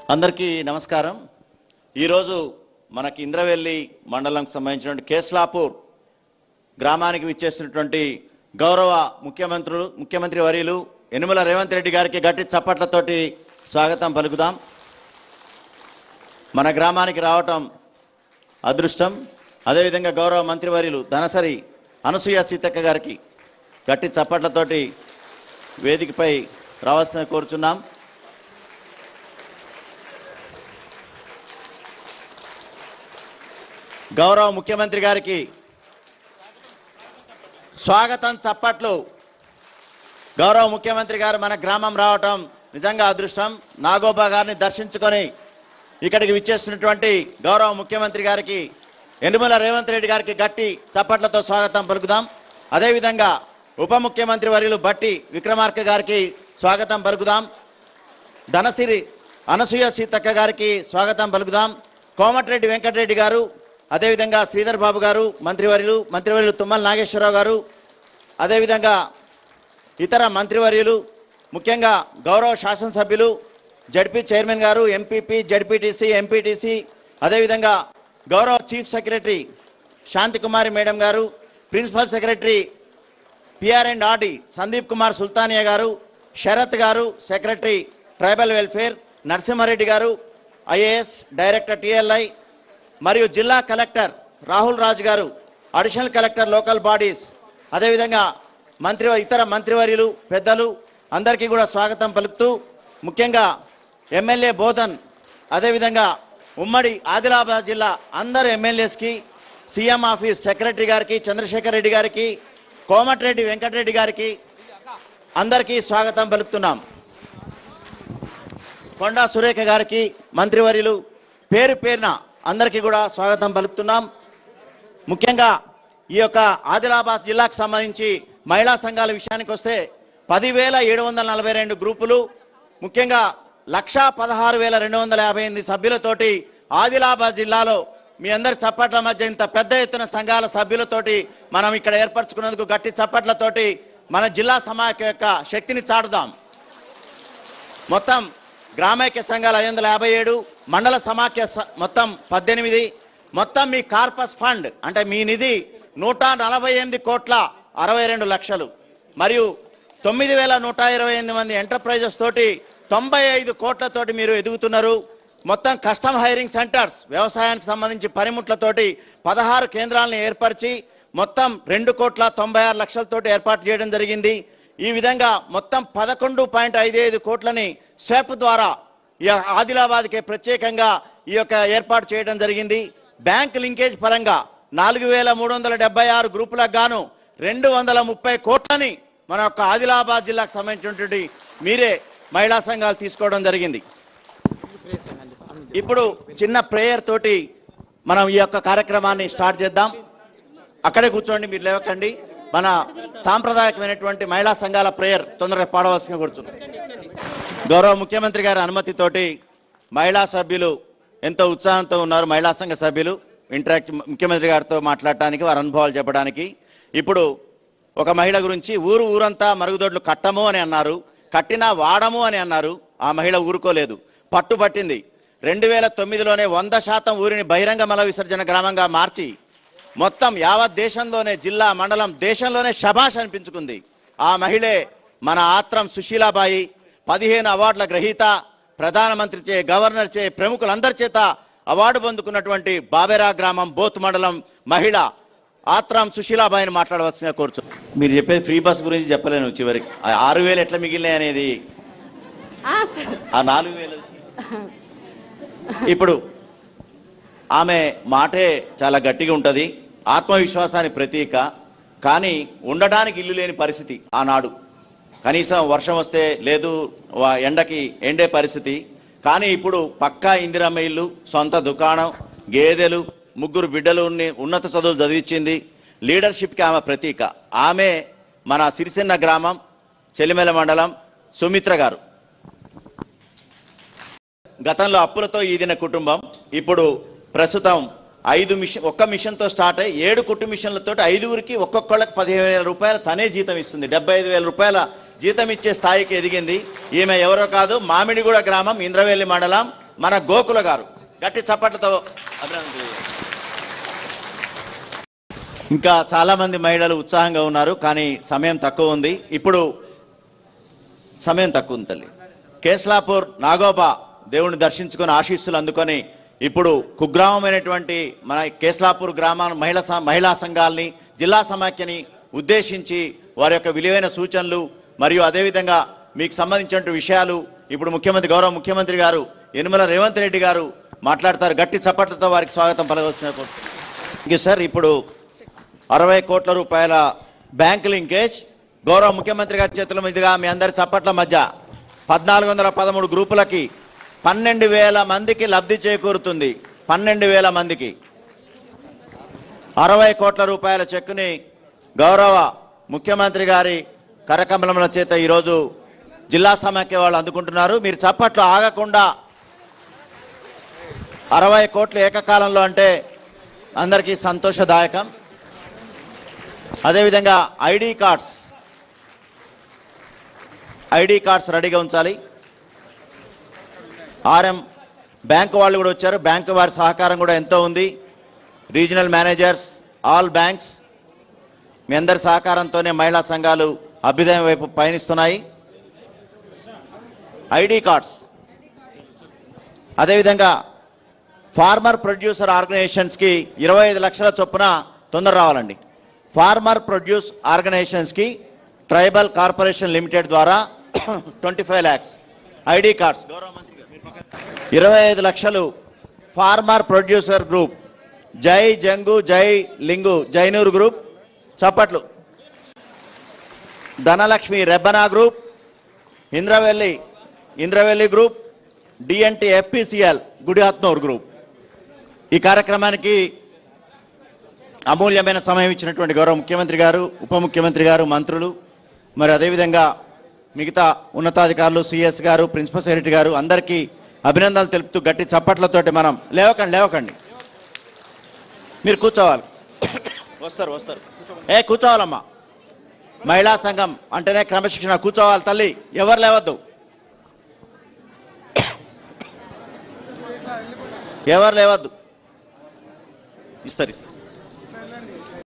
అందరికీ నమస్కారం ఈరోజు మనకి ఇంద్రవెల్లి మండలంకి సంబంధించినటువంటి కేస్లాపూర్ గ్రామానికి విచ్చేసినటువంటి గౌరవ ముఖ్యమంత్రులు ముఖ్యమంత్రి వర్యులు యనుమల రేవంత్ రెడ్డి గారికి గట్టి చప్పట్లతోటి స్వాగతం పలుకుదాం మన గ్రామానికి రావటం అదృష్టం అదేవిధంగా గౌరవ మంత్రివర్యులు ధనసరి అనసూయ సీతక్క గారికి గట్టి చప్పట్లతోటి వేదికపై రావాల్సిన కోరుచున్నాం గౌరవ ముఖ్యమంత్రి గారికి స్వాగతం చప్పట్లు గౌరవ ముఖ్యమంత్రి గారు మన గ్రామం రావటం నిజంగా అదృష్టం నాగోబా గారిని దర్శించుకొని ఇక్కడికి విచ్చేస్తున్నటువంటి గౌరవ ముఖ్యమంత్రి గారికి యనుమల రేవంత్ రెడ్డి గారికి గట్టి చప్పట్లతో స్వాగతం పలుకుదాం అదేవిధంగా ఉప ముఖ్యమంత్రి వర్యులు బట్టి విక్రమార్క గారికి స్వాగతం పలుకుదాం ధనసిరి అనసూయ సీతక్క గారికి స్వాగతం పలుకుదాం కోమటిరెడ్డి వెంకటరెడ్డి గారు అదేవిధంగా శ్రీధర్ బాబు గారు మంత్రివర్యులు మంత్రివర్యులు తుమ్మల నాగేశ్వరరావు గారు అదేవిధంగా ఇతర మంత్రివర్యులు ముఖ్యంగా గౌరవ శాసనసభ్యులు జడ్పీ చైర్మన్ గారు ఎంపీపీ జడ్పీటీసీ ఎంపీటీసీ అదేవిధంగా గౌరవ చీఫ్ సెక్రటరీ శాంతికుమారి మేడం గారు principal secretary PR and RD Sandeep Kumar Sultania గారు శరత్ గారు సెక్రటరీ ట్రైబల్ వెల్ఫేర్ నరసింహారెడ్డి గారు ఐఏఎస్ డైరెక్టర్ టిఎల్ఐ మరియు జిల్లా కలెక్టర్ రాహుల్ రాజ్ గారు అడిషనల్ కలెక్టర్ లోకల్ బాడీస్ అదేవిధంగా మంత్రి ఇతర మంత్రివర్యులు పెద్దలు అందరికీ కూడా స్వాగతం పలుకుతూ ముఖ్యంగా ఎమ్మెల్యే బోధన్ అదేవిధంగా ఉమ్మడి ఆదిలాబాద్ జిల్లా అందరు ఎమ్మెల్యేస్కి సీఎం ఆఫీస్ సెక్రటరీ గారికి చంద్రశేఖర్ రెడ్డి గారికి కోమటిరెడ్డి వెంకటరెడ్డి గారికి అందరికీ స్వాగతం పలుకుతున్నాం కొండా సురేఖ గారికి మంత్రివర్యులు పేరు పేరున అందరికీ కూడా స్వాగతం పలుకుతున్నాం ముఖ్యంగా ఈ యొక్క ఆదిలాబాద్ జిల్లాకు సంబంధించి మహిళా సంఘాల విషయానికి వస్తే పదివేల ఏడు వందల నలభై రెండు గ్రూపులు ముఖ్యంగా లక్షా పదహారు వేల రెండు వందల యాభై ఎనిమిది సభ్యులతోటి ఆదిలాబాద్ జిల్లాలో మీ అందరి చప్పట్ల మధ్య ఇంత పెద్ద ఎత్తున సంఘాల సభ్యులతోటి మనం ఇక్కడ ఏర్పరచుకున్నందుకు గట్టి చప్పట్లతోటి మన జిల్లా సమాఖ్య యొక్క శక్తిని చాటుదాం మొత్తం గ్రామైక్య సంఘాలు ఐదు వందల యాభై ఏడు మండల సమాఖ్య స- మొత్తం పద్దెనిమిది మొత్తం మీ కార్పస్ ఫండ్ అంటే మీ నిధి నూట నలభై ఎనిమిది కోట్ల అరవై రెండు లక్షలు మరియు తొమ్మిది వేల నూట ఇరవై ఎనిమిది మంది ఎంటర్ప్రైజెస్ తోటి తొంభై ఐదు కోట్లతోటి మీరు ఎదుగుతున్నారు మొత్తం కస్టమ్ హైరింగ్ సెంటర్స్ వ్యవసాయానికి సంబంధించి పనిముట్లతోటి పదహారు కేంద్రాలను ఏర్పరిచి మొత్తం రెండు కోట్ల తొంభై ఆరు లక్షలతోటి ఏర్పాటు చేయడం జరిగింది ఈ విధంగా మొత్తం పదకొండు పాయింట్ ఐదు ఐదు కోట్లని స్వెప్ ద్వారా ఈ ఆదిలాబాద్కి ప్రత్యేకంగా ఈ యొక్క ఏర్పాటు చేయడం జరిగింది బ్యాంక్ లింకేజ్ పరంగా నాలుగు వేల మూడు వందల డెబ్బై ఆరు గ్రూపులకు గాను రెండు వందల ముప్పై కోట్లని మన యొక్క ఆదిలాబాద్ జిల్లాకు సంబంధించినటువంటి మీరే మహిళా సంఘాలు తీసుకోవడం జరిగింది ఇప్పుడు చిన్న ప్రేయర్ తోటి మనం ఈ యొక్క కార్యక్రమాన్ని స్టార్ట్ చేద్దాం అక్కడే కూర్చోండి మీరు లేవకండి మన సాంప్రదాయకమైనటువంటి మహిళా సంఘాల ప్రేయర్ తొందరగా పాడవలసిందిగా కూర్చున్నాం గౌరవ ముఖ్యమంత్రి గారి అనుమతితోటి మహిళా సభ్యులు ఎంతో ఉత్సాహంతో ఉన్నారు మహిళా సంఘ సభ్యులు ఇంటరాక్ట్ ముఖ్యమంత్రి గారితో మాట్లాడటానికి వారి అనుభవాలు చెప్పడానికి ఇప్పుడు ఒక మహిళ గురించి ఊరు ఊరంతా మరుగుదొడ్లు కట్టము అని అన్నారు కట్టినా వాడము అని అన్నారు ఆ మహిళ ఊరుకోలేదు పట్టుబట్టింది రెండు వేల తొమ్మిదిలోనే వంద శాతం ఊరిని బహిరంగ మల విసర్జన గ్రామంగా మార్చి మొత్తం యావత్ దేశంలోనే జిల్లా మండలం దేశంలోనే శభాష్ అనిపించుకుంది ఆ మహిళే మన ఆత్రం సుశీలాబాయి పదిహేను అవార్డుల గ్రహీత ప్రధానమంత్రి చే గవర్నర్ చే ప్రముఖులందరి చేత అవార్డు పొందుకున్నటువంటి బాబెరా గ్రామం బోత్ మండలం మహిళ ఆత్రం సుశీలాబాయిని మాట్లాడవలసిందిగా కోరుచు మీరు చెప్పేది ఫ్రీ బస్ గురించి చెప్పలేను చివరికి ఆ ఆరు వేలు ఎట్లా మిగిలినాయి అనేది ఆ, సార్. ఆ నాలుగు వేలు ఇప్పుడు ఆమె మాటే చాలా గట్టిగా ఉంటుంది ఆత్మవిశ్వాసానికి ప్రతీక కానీ ఉండడానికి ఇల్లు లేని పరిస్థితి ఆనాడు కనీసం వర్షం వస్తే లేదు వా- ఎండకి ఎండే పరిస్థితి కానీ ఇప్పుడు పక్కా ఇందిరమ్మ ఇల్లు సొంత దుకాణం గేదెలు ముగ్గురు బిడ్డలు ఉన్ని- ఉన్నత చదువులు చదివించింది లీడర్షిప్కి ఆమె ప్రతీక ఆమె మన సిరిసిన్న గ్రామం చెలిమెల మండలం సుమిత్ర గారు గతంలో అప్పులతో ఈదిన కుటుంబం ఇప్పుడు ప్రస్తుతం ఐదు మిషన్ ఒక్క మిషన్తో స్టార్ట్ అయ్యి ఏడు కుట్టు మిషన్లతో ఐదుగురికి ఒక్కొక్కళ్ళకి పదిహేను వేల రూపాయల తనే జీతం ఇస్తుంది డెబ్బై ఐదు వేల రూపాయల జీతం ఇచ్చే స్థాయికి ఎదిగింది ఈమె ఎవరో కాదు మామిడిగూడ గ్రామం ఇంద్రవెల్లి మండలం మన గోకుల గారు గట్టి చప్పట్లతో అభినందన తెలియజేయండి. ఇంకా చాలా మంది మహిళలు ఉత్సాహంగా ఉన్నారు కానీ సమయం తక్కువ ఉంది ఇప్పుడు సమయం తక్కువ ఉంది తల్లి కేస్లాపూర్ నాగోబా దేవుని దర్శించుకొని ఆశీస్సులు అందుకొని ఇప్పుడు కుగ్రామమైనటువంటి మన కేస్లాపూర్ గ్రామ మహిళా స- మహిళా సంఘాలని జిల్లా సమాఖ్యని ఉద్దేశించి వారి యొక్క విలువైన సూచనలు మరియు అదేవిధంగా మీకు సంబంధించిన విషయాలు ఇప్పుడు ముఖ్యమంత్రి గౌరవ ముఖ్యమంత్రి గారు యనుమల రేవంత్ రెడ్డి గారు మాట్లాడతారు గట్టి చప్పట్లతో వారికి స్వాగతం పలకవచ్చిన థ్యాంక్ యూ సార్ ఇప్పుడు అరవై కోట్ల రూపాయల బ్యాంక్ లింకేజ్ గౌరవ ముఖ్యమంత్రి గారి చేతుల మీదుగా మీ అందరి చప్పట్ల మధ్య పద్నాలుగు వందల పదమూడు గ్రూపులకి పన్నెండు వేల మందికి లబ్ధి చేకూరుతుంది పన్నెండు వేల మందికి అరవై కోట్ల రూపాయల చెక్కుని గౌరవ ముఖ్యమంత్రి గారి కరకమలముల చేత ఈరోజు జిల్లా సమాఖ్య వాళ్ళు అందుకుంటున్నారు మీరు చప్పట్లు ఆగకుండా అరవై కోట్లు ఏకకాలంలో అంటే అందరికీ సంతోషదాయకం అదేవిధంగా ఐడి కార్డ్స్ ఐడి కార్డ్స్ రెడీగా ఉంచాలి ఆర్ఎం బ్యాంకు వాళ్ళు కూడా వచ్చారు బ్యాంకు వారి సహకారం కూడా ఎంతో ఉంది రీజనల్ మేనేజర్స్ ఆల్ బ్యాంక్స్ మీ అందరి సహకారంతోనే మహిళా సంఘాలు అభ్యుదయం వైపు పయనిస్తున్నాయి ఐడి కార్డ్స్ అదేవిధంగా ఫార్మర్ ప్రొడ్యూసర్ ఆర్గనైజేషన్స్కి ఇరవై ఐదు లక్షల చొప్పున తొందర రావాలండి ఫార్మర్ ప్రొడ్యూస్ ఆర్గనైజేషన్స్కి ట్రైబల్ కార్పొరేషన్ లిమిటెడ్ ద్వారా twenty five lakhs ID cards గౌరవ మంత్రి గారు, మీరు పక్కన- ఇరవై ఐదు లక్షలు ఫార్మర్ ప్రొడ్యూసర్ గ్రూప్ జై జంగు జై లింగు జైనూర్ గ్రూప్ చప్పట్లు Dhanalakshmi Rebbana group Indravelli Indravelli group DNT FPCL Gudihatnoor group ఈ కార్యక్రమానికి అమూల్యమైన సమయం ఇచ్చినటువంటి గౌరవ ముఖ్యమంత్రి గారు ఉప ముఖ్యమంత్రి గారు మంత్రులు మరి అదేవిధంగా మిగతా ఉన్నతాధికారులు సిఎస్ గారు ప్రిన్సిపల్ సెక్రటరీ గారు అందరికీ అభినందనలు తెలుపుతూ గట్టి చప్పట్లతోటి మనం లేవకండి లేవకండి మీరు కూర్చోవాలి వస్తారు వస్తారు ఏ కూర్చోవాలమ్మా మహిళా సంఘం అంటేనే క్రమశిక్షణ కూర్చోవాలి తల్లి ఎవరు లేవద్దు ఎవరు లేవద్దు ఇస్తారు ఇస్తారు